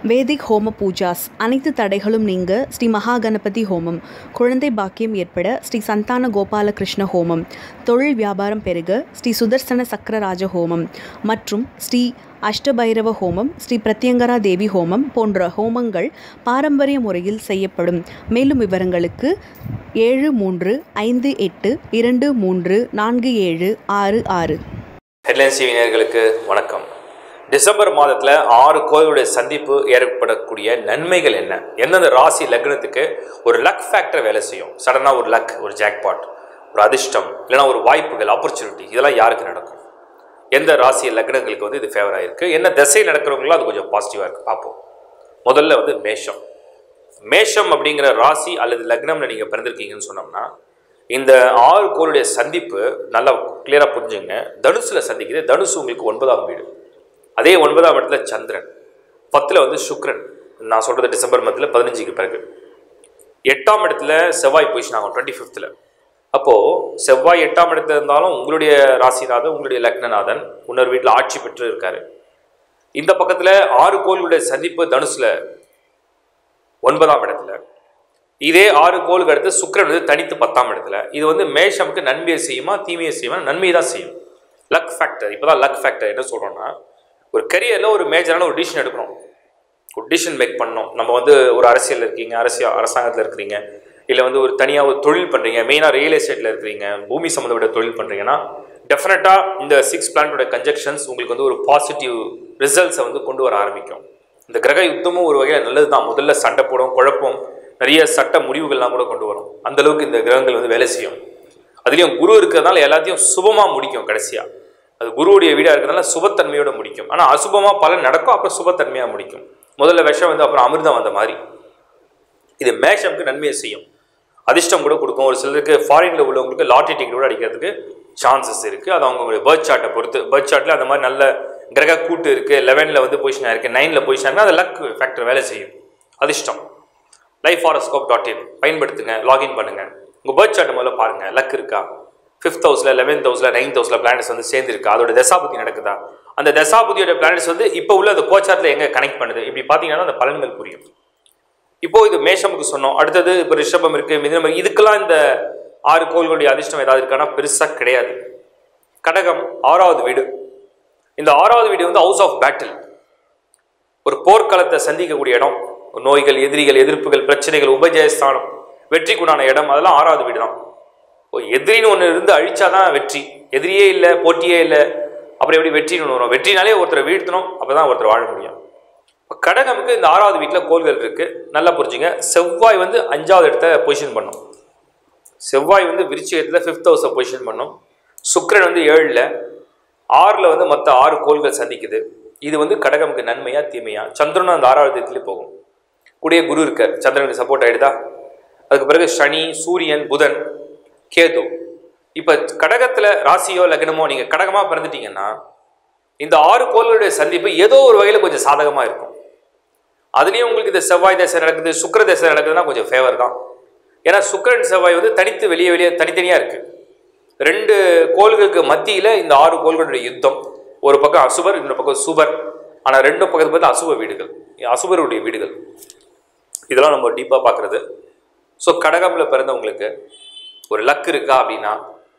வேதிக் ஹோம பூஜாஸ் அனைத்து தடைகளும் நீங்க ஸ்ரீ மகா கணபதி ஹோமம் குழந்தை பாக்கியம் ஏற்பட ஸ்ரீ சந்தான கோபால கிருஷ்ண ஹோமம் தொழில் வியாபாரம் பெருக ஸ்ரீ சுதர்சன சக்கரராஜ ஹோமம் மற்றும் ஸ்ரீ அஷ்டபைரவ ஹோமம் ஸ்ரீ பிரத்யங்கரா தேவி ஹோமம் போன்ற ஹோமங்கள் பாரம்பரிய முறையில் செய்யப்படும் மேலும் விவரங்களுக்கு ஏழு மூன்று ஐந்து எட்டு இரண்டு மூன்று நான்கு ஏழு ஆறு ஆறு ஹெட்லைன்ஸ் டிவி நேயர்களுக்கு வணக்கம் டிசம்பர் மாதத்தில் ஆறு கோயிலுடைய சந்திப்பு ஏற்படக்கூடிய நன்மைகள் என்ன எந்தெந்த ராசி லக்னத்துக்கு ஒரு லக் ஃபேக்டர் வேலை செய்யும் சடனாக ஒரு லக் ஒரு ஜாக்பாட் ஒரு அதிர்ஷ்டம் இல்லைனா ஒரு வாய்ப்புகள் ஆப்பர்ச்சுனிட்டி இதெல்லாம் யாருக்கு நடக்கும் எந்த ராசி லக்னங்களுக்கு வந்து இது ஃபேவராக இருக்குது என்ன திசை நடக்கிறவங்களும் அது கொஞ்சம் பாசிட்டிவாக இருக்குது பார்ப்போம் முதல்ல வந்து மேஷம் மேஷம் அப்படிங்கிற ராசி அல்லது லக்னம்ல நீங்கள் பிறந்திருக்கீங்கன்னு சொன்னோம்னா இந்த ஆறு கோளுடைய சந்திப்பு நல்லா கிளியராக புரிஞ்சுங்க தனுசுல சந்திக்குது தனுசு உங்களுக்கு ஒன்பதாம் வீடு அதே ஒன்பதாம் இடத்துல சந்திரன் பத்தில் வந்து சுக்ரன் நான் சொல்கிறது டிசம்பர் மந்தில் பதினஞ்சுக்கு பிறகு எட்டாம் இடத்துல செவ்வாய் பொசிஷன் ஆகும் டுவெண்ட்டி ஃபிஃப்த்தில் அப்போது செவ்வாய் எட்டாம் இடத்துல இருந்தாலும் உங்களுடைய ராசிநாதன் உங்களுடைய லக்னநாதன் இன்னொரு வீட்டில் ஆட்சி பெற்று இருக்காரு இந்த பக்கத்தில் ஆறு கோள்களுடைய சந்திப்பு தனுசுல ஒன்பதாம் இடத்துல இதே ஆறு கோளுக்கு அடுத்து சுக்கிரன் வந்து தனித்து பத்தாம் இடத்துல இது வந்து மேஷமுக்கு நன்மையை செய்யுமா தீமையை செய்யுமா நன்மையை தான் செய்யும் லக் ஃபேக்டர் இப்போ தான் லக் ஃபேக்டர் என்ன சொல்கிறோன்னா ஒரு கரியரில் ஒரு மேஜரான ஒரு டிசிஷன் எடுக்கணும் ஒரு டிசிஷன் மேக் பண்ணணும் நம்ம வந்து ஒரு அரசியல் இருக்கீங்க அரசியல் அரசாங்கத்தில் இருக்கிறீங்க இல்லை வந்து ஒரு தனியாக ஒரு தொழில் பண்ணுறீங்க மெயினாக ரியல் எஸ்டேட்டில் இருக்கிறீங்க பூமி சம்மந்தப்பட்ட தொழில் பண்ணுறீங்கன்னா டெஃபினட்டாக இந்த சிக்ஸ் பிளானட்டோட கன்ஜெக்ஷன்ஸ் உங்களுக்கு வந்து ஒரு பாசிட்டிவ் ரிசல்ட்ஸை வந்து கொண்டு வர ஆரம்பிக்கும் இந்த கிரக யுத்தமும் ஒரு வகையில் நல்லது தான் முதல்ல சண்டை போடும் குழப்பம் நிறைய சட்ட முடிவுகள்லாம் கூட கொண்டு வரும் அந்த அளவுக்கு இந்த கிரகங்கள் வந்து வேலை செய்யும் அதுலேயும் குரு இருக்கிறதுனால எல்லாத்தையும் சுபமாக முடிக்கும் கடைசியாக அது குருவுடைய வீடாக இருக்கிறதுனால சுபத்தன்மையோட முடிக்கும் ஆனால் அசுபமாக பலன் நடக்கும் அப்புறம் சுபத்தன்மையாக முடிக்கும் முதல்ல விஷம் வந்து அப்புறம் அமிர்தம் வந்த மாதிரி இது மேஷம்க்கு நன்மையை செய்யும் அதிர்ஷ்டம் கூட கொடுக்கும் ஒரு சிலருக்கு ஃபாரினில் உள்ளவங்களுக்கு லாட்ரி டிக்கெட் கூட அடிக்கிறதுக்கு சான்சஸ் இருக்குது அது அவங்களுடைய பர்த் சார்ட்டை பொறுத்து பர்த் சார்ட்டில் அந்த மாதிரி நல்ல கிரக கூட்டு இருக்குது லெவனில் வந்து பொசிஷனாக இருக்குது நைனில் பொசிஷனாக அது லக் ஃபேக்டர் வேலை செய்யும் அதிர்ஷ்டம் லைஃப் ஹாரோஸ்கோப் டாட் இன் பயன்படுத்துங்க லாகின் பண்ணுங்கள் உங்கள் பர்த் சார்ட் முதல்ல பாருங்கள் லக் இருக்கா ஃபிஃப்த் ஹவுஸில் லெவன்த் ஹவுஸில் நைன்த் ஹவுஸில் பிளானட்ஸ் வந்து சேர்ந்துருக்கா அதோட தசாபுத்தி நடக்குதா அந்த தசாபுத்தியோட பிளானட்ஸ் வந்து இப்போ உள்ள அந்த கோச்சாரத்தில் எங்கே கனெக்ட் பண்ணுது இப்படி பார்த்தீங்கன்னா அந்த பலன்கள் புரியும் இப்போ இது மேஷமுக்கு சொன்னோம் அடுத்தது இப்போ ரிஷபம் இருக்கு மிதனம் இருக்கு இதுக்கெல்லாம் இந்த ஆறு கோள்களுடைய அதிர்ஷ்டம் ஏதாவது இருக்கானா பெருசாக கிடையாது கடகம் ஆறாவது வீடு இந்த ஆறாவது வீடு வந்து ஹவுஸ் ஆஃப் பேட்டில் ஒரு போர்க்களத்தை சந்திக்கக்கூடிய இடம் நோய்கள் எதிரிகள் எதிர்ப்புகள் பிரச்சனைகள் உபஜயஸ்தானம் வெற்றிக்குண்டான இடம் அதெல்லாம் ஆறாவது வீடு தான் ஓ எதிரின்னு ஒன்று இருந்து அழிச்சாதான் வெற்றி எதிரியே இல்லை போட்டியே இல்லை அப்புறம் எப்படி வெற்றின்னு ஒன்று வரும் வெற்றினாலே ஒருத்தரை வீழ்த்தணும் அப்போ தான் ஒருத்தர் வாழ முடியும் இப்போ கடகமுக்கு இந்த ஆறாவது வீட்டில் கோள்கள் இருக்குது நல்லா புரிஞ்சுங்க செவ்வாய் வந்து அஞ்சாவது இடத்த பொசிஷன் பண்ணும் செவ்வாய் வந்து விருச்சிகத்தில் ஃபிஃப்த் ஹவுஸை பொசிஷன் பண்ணும் சுக்கிரன் வந்து ஏழில் ஆறில் வந்து மற்ற ஆறு கோள்கள் சந்திக்குது இது வந்து கடகமுக்கு நன்மையா தீமையா சந்திரனும் அந்த ஆறாவது இடத்துலேயே போகும் கூடிய குரு இருக்கார் சந்திரனுக்கு சப்போர்ட் ஆகிடுதா அதுக்கு பிறகு சனி சூரியன் புதன் கேது இப்போ கடகத்தில் ராசியோ லக்னமோ நீங்கள் கடகமாக பிறந்துட்டீங்கன்னா இந்த ஆறு கோள்களுடைய சந்திப்பு ஏதோ ஒரு வகையில் கொஞ்சம் சாதகமாக இருக்கும் அதுலேயும் உங்களுக்கு இந்த செவ்வாய் தசை நடக்குது சுக்கர தசை நடக்குதுன்னா கொஞ்சம் ஃபேவர் தான் ஏன்னா சுக்கரன் செவ்வாய் வந்து தனித்து வெளியே வெளியே தனித்தனியாக இருக்குது ரெண்டு கோள்களுக்கு மத்தியில் இந்த ஆறு கோள்களுடைய யுத்தம் ஒரு பக்கம் அசுபர் இன்னொரு பக்கம் சுபர் ஆனால் ரெண்டு பக்கத்து பார்த்து அசுப வீடுகள் அசுபருடைய வீடுகள் இதெல்லாம் நம்ம டீப்பாக பார்க்குறது ஸோ கடகமில் பிறந்தவங்களுக்கு ஒரு லக் இருக்கா அப்படின்னா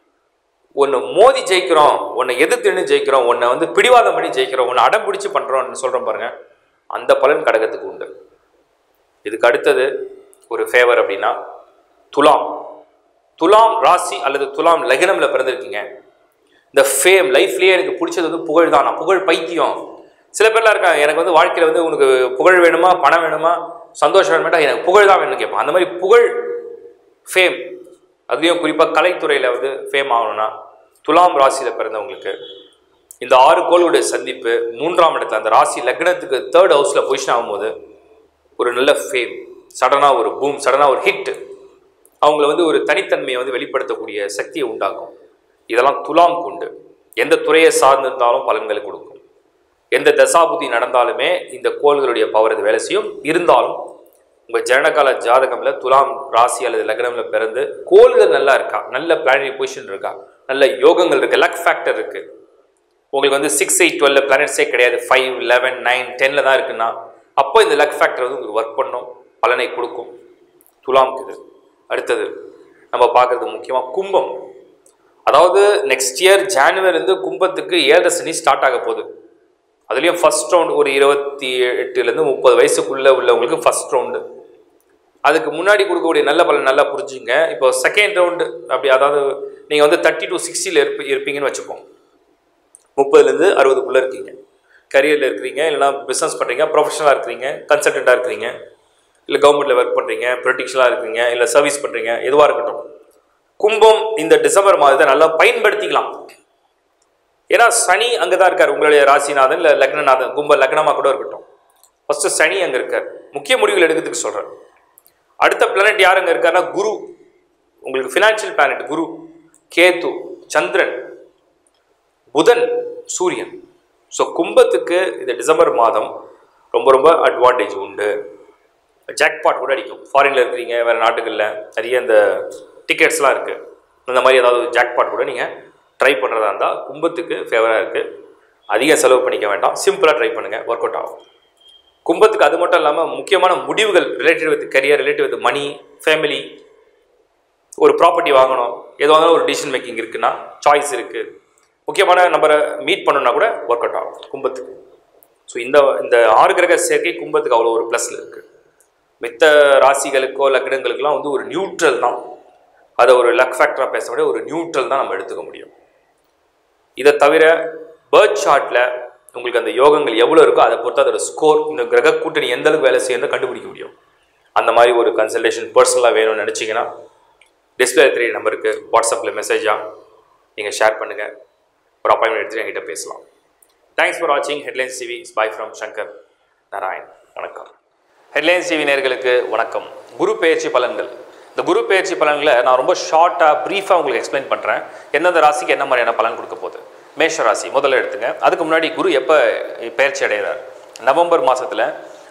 ஒன்று மோதி ஜெயிக்கிறோம் ஒன்றை எதிர்த்துன்னு ஜெயிக்கிறோம் ஒன்றை வந்து பிடிவாதம் பண்ணி ஜெயிக்கிறோம் ஒன்று அடம் பிடிச்சி பண்ணுறோம்னு சொல்கிறோம் பாருங்க அந்த பலன் கடகத்துக்கு உண்டு இதுக்கு அடுத்தது ஒரு ஃபேவர் அப்படின்னா துலாம் துலாம் ராசி அல்லது துலாம் லக்னமில் பிறந்திருக்கீங்க இந்த ஃபேம் லைஃப்லேயே எனக்கு பிடிச்சது வந்து புகழ் தான் நான் புகழ் பைத்தியம் சில பேர்லாம் இருக்காங்க எனக்கு வந்து வாழ்க்கையில் வந்து உனக்கு புகழ் வேணுமா பணம் வேணுமா சந்தோஷம் வேணுமாட்டா எனக்கு புகழ் தான் வேணும்னு கேட்பான் அந்த மாதிரி புகழ் ஃபேம் அதுலேயும் குறிப்பாக கலைத்துறையில் வந்து ஃபேம் ஆகணும்னா துலாம் ராசியில் பிறந்தவங்களுக்கு இந்த ஆறு கோளுடைய சந்திப்பு மூன்றாம் இடத்துல அந்த ராசி லக்னத்துக்கு தேர்ட் ஹவுஸில் பொசிஷன் ஆகும்போது ஒரு நல்ல ஃபேம் சடனாக ஒரு பூம் சடனாக ஒரு ஹிட் அவங்கள வந்து ஒரு தனித்தன்மையை வந்து வெளிப்படுத்தக்கூடிய சக்தியை உண்டாக்கும் இதெல்லாம் துலாம் கொண்டு எந்த துறையை சார்ந்திருந்தாலும் பலன்களை கொடுக்கும் எந்த தசாபுதி நடந்தாலுமே இந்த கோள்களுடைய பவர் இது வேலை செய்யும் இருந்தாலும் உங்கள் ஜனனகால ஜாதகம்ல துலாம் ராசி அல்லது லக்னம்ல பிறந்து கோள்கள் நல்லா இருக்கா நல்ல பிளானரி பொசிஷன் இருக்கா நல்ல யோகங்கள் இருக்கு லக் ஃபேக்டர் இருக்கு உங்களுக்கு வந்து சிக்ஸ் எயிட் டுவெல் பிளானட்ஸே கிடையாது ஃபைவ் லெவன் நைன் டென்னில் தான் இருக்குன்னா அப்போ இந்த லக் ஃபேக்டர் வந்து உங்களுக்கு ஒர்க் பண்ணும் பலனை கொடுக்கும் துலாம்க்கு இது அடுத்தது நம்ம பார்க்குறது முக்கியமாக கும்பம் அதாவது நெக்ஸ்ட் இயர் ஜான்வரிலேருந்து கும்பத்துக்கு ஏழரை சனி ஸ்டார்ட் ஆக போகுது அதுலேயும் ஃபர்ஸ்ட் ரவுண்ட் ஒரு இருபத்தி எட்டுலேருந்து முப்பது வயசுக்குள்ளே உள்ளவங்களுக்கு ஃபர்ஸ்ட் ரவுண்டு அதுக்கு முன்னாடி கொடுக்கக்கூடிய நல்ல பலன் நல்லா புரிஞ்சுங்க இப்போ செகண்ட் ரவுண்டு அப்படி அதாவது நீங்கள் வந்து தேர்ட்டி டு சிக்ஸ்டியில் இருப்ப இருப்பீங்கன்னு வச்சுப்போம் முப்பதுலேருந்து அறுபதுக்குள்ளே இருக்கீங்க கரியரில் இருக்கிறீங்க இல்லைனா பிஸ்னஸ் பண்ணுறீங்க ப்ரொஃபஷனலாக இருக்கிறீங்க கன்சல்டண்ட்டாக இருக்கிறீங்க இல்லை கவர்மெண்ட்டில் ஒர்க் பண்ணுறீங்க ப்ரொடிக்ஷனாக இருக்கிறீங்க இல்லை சர்வீஸ் பண்ணுறீங்க எதுவாக இருக்கட்டும் கும்பம் இந்த டிசம்பர் மாதத்தை நல்லா பயன்படுத்திக்கலாம் ஏன்னா சனி அங்கே தான் இருக்கார் உங்களுடைய ராசிநாதன் இல்லை லக்னநாதன் கும்ப லக்னமாக கூட இருக்கட்டும் ஃபஸ்ட்டு சனி அங்கே இருக்கார் முக்கிய முடிவுகள் எடுக்கிறதுக்கு சொல்கிறேன் அடுத்த பிளானட் யார் அங்கே இருக்காருன்னா குரு உங்களுக்கு ஃபினான்ஷியல் பிளானட் குரு கேது சந்திரன் புதன் சூரியன் ஸோ கும்பத்துக்கு இந்த டிசம்பர் மாதம் ரொம்ப ரொம்ப அட்வான்டேஜ் உண்டு ஜாக்பாட் கூட அடிக்கும் ஃபாரினில் இருக்கிறீங்க வேறு நாட்டுகளில் நிறைய இந்த டிக்கெட்ஸ்லாம் இருக்குது இந்த மாதிரி ஏதாவது ஜாக்பாட் கூட நீங்கள் ட்ரை பண்ணுறதா இருந்தால் கும்பத்துக்கு ஃபேவராக இருக்குது அதிக செலவு பண்ணிக்க வேண்டாம் சிம்பிளாக ட்ரை பண்ணுங்கள் ஒர்க் அவுட் ஆகும் கும்பத்துக்கு அது மட்டும் இல்லாமல் முக்கியமான முடிவுகள் related with career related with money family ஒரு ப்ராப்பர்ட்டி வாங்கணும் எது வாங்கினாலும் ஒரு டிசிஷன் மேக்கிங் இருக்குன்னா சாய்ஸ் இருக்குது முக்கியமான நம்பரை மீட் பண்ணணும்னா கூட ஒர்க் அவுட் ஆகும் கும்பத்துக்கு ஸோ இந்த இந்த ஆறு கிரக சேர்க்கை கும்பத்துக்கு அவ்வளோ ஒரு ப்ளஸில் இருக்குது மித்த ராசிகளுக்கோ லக்னங்களுக்கெல்லாம் வந்து ஒரு நியூட்ரல் தான் அதை ஒரு லக் ஃபேக்டராக பேச விட ஒரு நியூட்ரல் தான் நம்ம எடுத்துக்க முடியும் இதை தவிர பேர்த் ஷார்ட்டில் உங்களுக்கு அந்த யோகங்கள் எவ்வளோ இருக்கோ அதை பொறுத்து அதோட ஸ்கோர் இந்த கிரக கூட்டணி எந்த அளவுக்கு வேலை செய்யணும் கண்டுபிடிக்க முடியும் அந்த மாதிரி ஒரு கன்சல்டேஷன் பர்சனலாக வேணும்னு நினச்சிங்கன்னா டிஸ்பிளே த்ரீ நம்பருக்கு வாட்ஸ்அப்பில் மெசேஜாக நீங்கள் ஷேர் பண்ணுங்கள் ஒரு அப்பாயின்மெண்ட் எடுத்துகிட்டு என்கிட்ட பேசலாம் தேங்க்ஸ் ஃபார் வாட்சிங் headlines TV spy from Shankar Narayan வணக்கம் ஹெட்லைன்ஸ் டிவி நேர்களுக்கு வணக்கம் குரு பெயர்ச்சி பலன்கள் இந்த குரு பெயர்ச்சி பலன்களை நான் ரொம்ப ஷார்ட்டாக ப்ரீஃபாக உங்களுக்கு எக்ஸ்பிளைன் பண்ணுறேன் எந்தெந்த ராசிக்கு என்ன மாதிரியான பலன் கொடுக்க போகுது மேஷ ராசி முதல்ல எடுத்துங்க அதுக்கு முன்னாடி குரு எப்போ பெயர்ச்சி அடைகிறார் நவம்பர் மாதத்தில்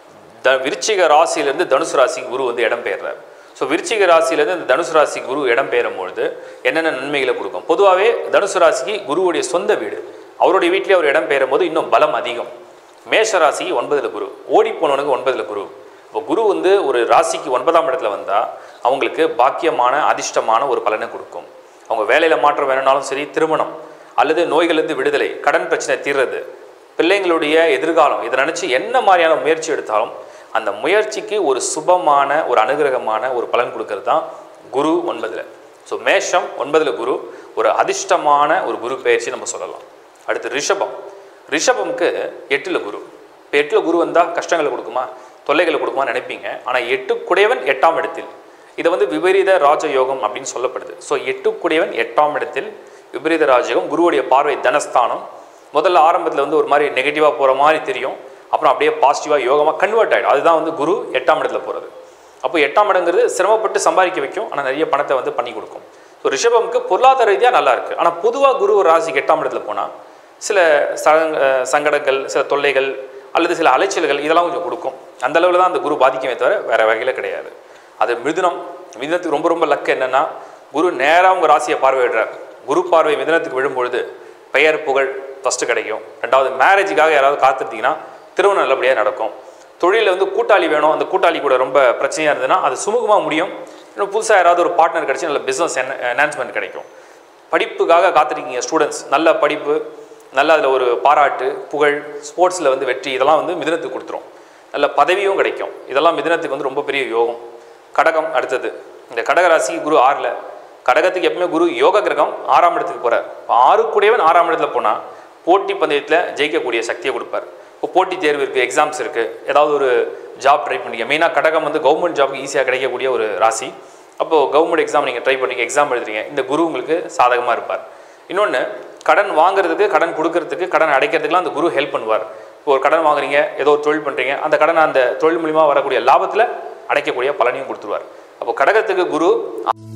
த விருச்சிக ராசியிலேருந்து தனுசு ராசிக்கு குரு வந்து இடம் பெயர்றார் ஸோ விருச்சிக ராசியிலேருந்து இந்த தனுசு ராசி குரு இடம் பெயரும் பொழுது என்னென்ன நன்மைகளை கொடுக்கும் பொதுவாகவே தனுசு ராசிக்கு குருவுடைய சொந்த வீடு அவருடைய வீட்டிலே அவர் இடம் பெயரும் போது இன்னும் பலம் அதிகம் மேஷ ராசிக்கு ஒன்பதில் குரு ஓடி போனவனுக்கு ஒன்பதில் குரு இப்போ குரு வந்து ஒரு ராசிக்கு ஒன்பதாம் இடத்துல வந்தால் அவங்களுக்கு பாக்கியமான அதிர்ஷ்டமான ஒரு பலனை கொடுக்கும் அவங்க வேலையில் மாற்றம் வேணும்னாலும் சரி திருமணம் அல்லது நோய்களிலிருந்து விடுதலை கடன் பிரச்சனை தீர்றது பிள்ளைங்களுடைய எதிர்காலம் இதை நினச்சி என்ன மாதிரியான முயற்சி எடுத்தாலும் அந்த முயற்சிக்கு ஒரு சுபமான ஒரு அனுகிரகமான ஒரு பலன் கொடுக்கறது தான் குரு ஒன்பதில் ஸோ மேஷம் ஒன்பதில் குரு ஒரு அதிர்ஷ்டமான ஒரு குரு பயிற்சி நம்ம சொல்லலாம் அடுத்து ரிஷபம் ரிஷபம்க்கு எட்டில் குரு இப்போ எட்டில் குரு வந்தால் கஷ்டங்களை கொடுக்குமா தொல்லைகளை கொடுக்குமா நினைப்பீங்க ஆனால் எட்டுக்குடையவன் எட்டாம் இடத்தில் இதை வந்து விபரீத ராஜயோகம் அப்படின்னு சொல்லப்படுது ஸோ எட்டுக்குடையவன் எட்டாம் இடத்தில் விபரீத ராஜயோகம் குருவுடைய பார்வை தனஸ்தானம் முதல்ல ஆரம்பத்தில் வந்து ஒரு மாதிரி நெகட்டிவாக போகிற மாதிரி தெரியும் அப்புறம் அப்படியே பாசிட்டிவாக யோகமாக கன்வெர்ட் ஆகிடும் அதுதான் வந்து குரு எட்டாம் இடத்துல போகிறது அப்போ எட்டாம் இடங்கிறது சிரமப்பட்டு சம்பாதிக்க வைக்கும் ஆனால் நிறைய பணத்தை வந்து பண்ணி கொடுக்கும் ஸோ ரிஷபம்க்கு பொருளாதார ரீதியாக நல்லா இருக்குது ஆனால் பொதுவாக குரு ஒரு ராசிக்கு எட்டாம் இடத்துல போனால் சில சங்க சங்கடங்கள் சில தொல்லைகள் அல்லது சில அலைச்சல்கள் இதெல்லாம் கொஞ்சம் கொடுக்கும் அந்த அளவில் தான் அந்த குரு பாதிக்குமே தவிர வேறு வகையில் கிடையாது அது மிதுனம் மிதுனத்துக்கு ரொம்ப ரொம்ப லக்கு என்னென்னா குரு நேராக உங்கள் ராசியை பார்வையிடுறார் குரு பார்வை மிதுனத்துக்கு விழும்பொழுது பெயர் புகழ் ஃபஸ்ட்டு கிடைக்கும் ரெண்டாவது மேரேஜுக்காக யாராவது காத்திருந்தீங்கன்னா திருமணம் நல்லபடியாக நடக்கும் தொழிலில் வந்து கூட்டாளி வேணும் அந்த கூட்டாளி கூட ரொம்ப பிரச்சனையாக இருந்ததுன்னா அது சுமூகமாக முடியும் இன்னும் புதுசாக யாராவது ஒரு பார்ட்னர் கிடச்சி நல்ல பிஸ்னஸ் என்ஹான்ஸ்மெண்ட் கிடைக்கும் படிப்புக்காக காத்திருக்கீங்க ஸ்டூடெண்ட்ஸ் நல்ல படிப்பு நல்ல அதில் ஒரு பாராட்டு புகழ் ஸ்போர்ட்ஸில் வந்து வெற்றி இதெல்லாம் வந்து மிதனத்துக்கு கொடுத்துரும் நல்ல பதவியும் கிடைக்கும் இதெல்லாம் மிதனத்துக்கு வந்து ரொம்ப பெரிய யோகம் கடகம் அடுத்தது இந்த கடக ராசி குரு ஆறில் கடகத்துக்கு எப்பவுமே குரு யோக கிரகம் ஆறாம் இடத்துக்கு போகிறார் ஆறு கூடியவன் ஆறாம் இடத்துல போனால் போட்டி பந்தயத்தில் ஜெயிக்கக்கூடிய சக்தியை கொடுப்பார் இப்போ போட்டித் தேர்வு இருக்குது எக்ஸாம்ஸ் இருக்குது ஏதாவது ஒரு ஜாப் ட்ரை பண்ணிக்க மெயினாக கடகம் வந்து கவர்மெண்ட் ஜாப்க்கு ஈஸியாக கிடைக்கக்கூடிய ஒரு ராசி அப்போது கவர்மெண்ட் எக்ஸாம் நீங்கள் ட்ரை பண்ணுறீங்க எக்ஸாம் எழுதுறீங்க இந்த குரு உங்களுக்கு சாதகமாக இருப்பார் இன்னொன்று கடன் வாங்குறதுக்கு கடன் கொடுக்கறதுக்கு கடன் அடைக்கிறதுக்குலாம் அந்த குரு ஹெல்ப் பண்ணுவார் இப்போ ஒரு கடன் வாங்குறீங்க ஏதோ ஒரு தொழில் பண்ணுறீங்க அந்த கடனை அந்த தொழில் மூலிமா வரக்கூடிய லாபத்தில் அடைக்கக்கூடிய பலனையும் கொடுத்துருவார் அப்போ கடகத்துக்கு குரு